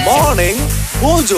Morning Mojo.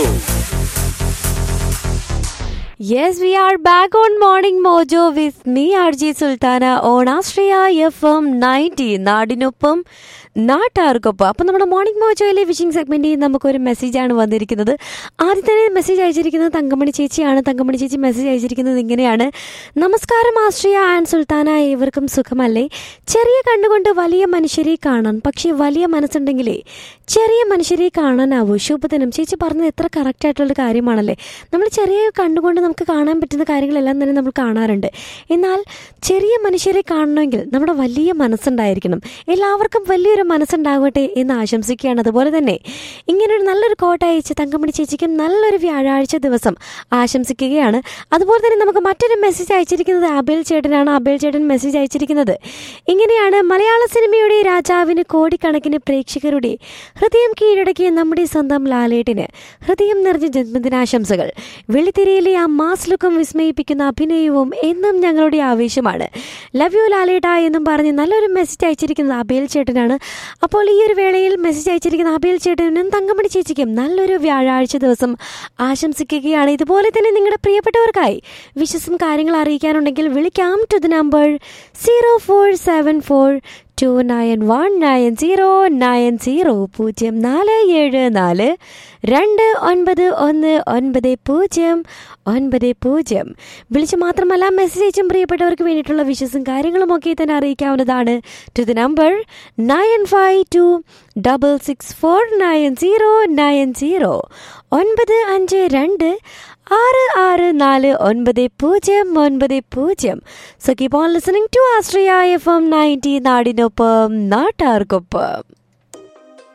Yes, we are back on Morning Mojo with me, RJ Sultana, on Astraya FM 90. നാടിനൊപ്പം നാട്ടാർക്കൊപ്പം അപ്പം നമ്മുടെ morning മോജോയിലെ wishing സെഗ്മെന്റിൽ നമുക്കൊരു മെസ്സേജാണ് വന്നിരിക്കുന്നത് ആദ്യം തന്നെ മെസ്സേജ് അയച്ചിരിക്കുന്നത് തങ്കമണി ചേച്ചിയാണ് തങ്കമണി ചേച്ചി മെസ്സേജ് അയച്ചിരിക്കുന്നത് ഇങ്ങനെയാണ് നമസ്കാരം ആശ്രയ ആൻഡ് സുൽത്താന ഏവർക്കും സുഖമല്ലേ ചെറിയ കണ്ണുകൊണ്ട് വലിയ മനുഷ്യരെ കാണാൻ പക്ഷേ വലിയ മനസ്സുണ്ടെങ്കിലേ ചെറിയ മനുഷ്യരെ കാണാനാവൂ ശുഭദിനം ചേച്ചി പറഞ്ഞത് എത്ര കറക്റ്റ് ആയിട്ടുള്ള കാര്യമാണല്ലേ നമ്മൾ ചെറിയ കണ്ണുകൊണ്ട് നമുക്ക് കാണാൻ പറ്റുന്ന കാര്യങ്ങളെല്ലാം തന്നെ നമ്മൾ കാണാറുണ്ട് എന്നാൽ ചെറിയ മനുഷ്യരെ കാണണമെങ്കിൽ നമ്മുടെ വലിയ മനസ്സുണ്ടായിരിക്കണം എല്ലാവർക്കും വലിയൊരു മനസ്സുണ്ടാകട്ടെ എന്ന് ആശംസിക്കുകയാണ് അതുപോലെ തന്നെ ഇങ്ങനൊരു നല്ലൊരു കോട്ട അയച്ച് തങ്കമണി ചേച്ചിക്കും നല്ലൊരു വ്യാഴാഴ്ച ദിവസം ആശംസിക്കുകയാണ് അതുപോലെ തന്നെ നമുക്ക് മറ്റൊരു മെസ്സേജ് അയച്ചിരിക്കുന്നത് അബേൽ ചേട്ടനാണ് അബേൽ ചേട്ടൻ മെസ്സേജ് അയച്ചിരിക്കുന്നത് ഇങ്ങനെയാണ് മലയാള സിനിമയുടെ രാജാവിന് കോടിക്കണക്കിന് പ്രേക്ഷകരുടെ ഹൃദയം കീഴടക്കിയ നമ്മുടെ സ്വന്തം ലാലേട്ടിന് ഹൃദയം നിറഞ്ഞ ജന്മദിനാശംസകൾ വെള്ളിത്തിരയിലെ ആ മാസ് ലുക്കും വിസ്മയിപ്പിക്കുന്ന അഭിനയവും എന്നും ഞങ്ങളുടെ ആവേശമാണ് ലവ് യു ലാലേട്ട എന്നും പറഞ്ഞ് നല്ലൊരു മെസ്സേജ് അയച്ചിരിക്കുന്നത് അബേൽ ചേട്ടനാണ് അപ്പോൾ ഈ ഒരു വേളയിൽ മെസ്സേജ് അയച്ചിരിക്കുന്ന അബേൽ ചേട്ടനും തങ്കമണി ചേച്ചിക്കും നല്ലൊരു വ്യാഴാഴ്ച ദിവസം ആശംസിക്കുകയാണ് ഇതുപോലെ തന്നെ നിങ്ങളുടെ പ്രിയപ്പെട്ടവർക്കായി വിശ്വസം കാര്യങ്ങൾ അറിയിക്കാനുണ്ടെങ്കിൽ വിളിക്കാം to the number zero four seven four two nine one nine zero nine zero പൂജ്യം നാല് ഏഴ് നാല് രണ്ട് ഒൻപത് ഒന്ന് ഒൻപത് പൂജ്യം ഒൻപത് പൂജ്യം വിളിച്ച് മാത്രമല്ല മെസ്സേജ് അയച്ചും പ്രിയപ്പെട്ടവർക്ക് വേണ്ടിയിട്ടുള്ള വിശ്വസും കാര്യങ്ങളും ഒക്കെ തന്നെ അറിയിക്കാവുന്നതാണ് to the number nine five two double six four nine zero nine zero ഒൻപത് അഞ്ച് രണ്ട് ആറ് ആറ് നാല് ഒൻപത് പൂജ്യം ഒൻപത് പൂജ്യം so keep on listening to Astria F M ninety നാടിനൊപ്പം നാട്ടാർക്കൊപ്പം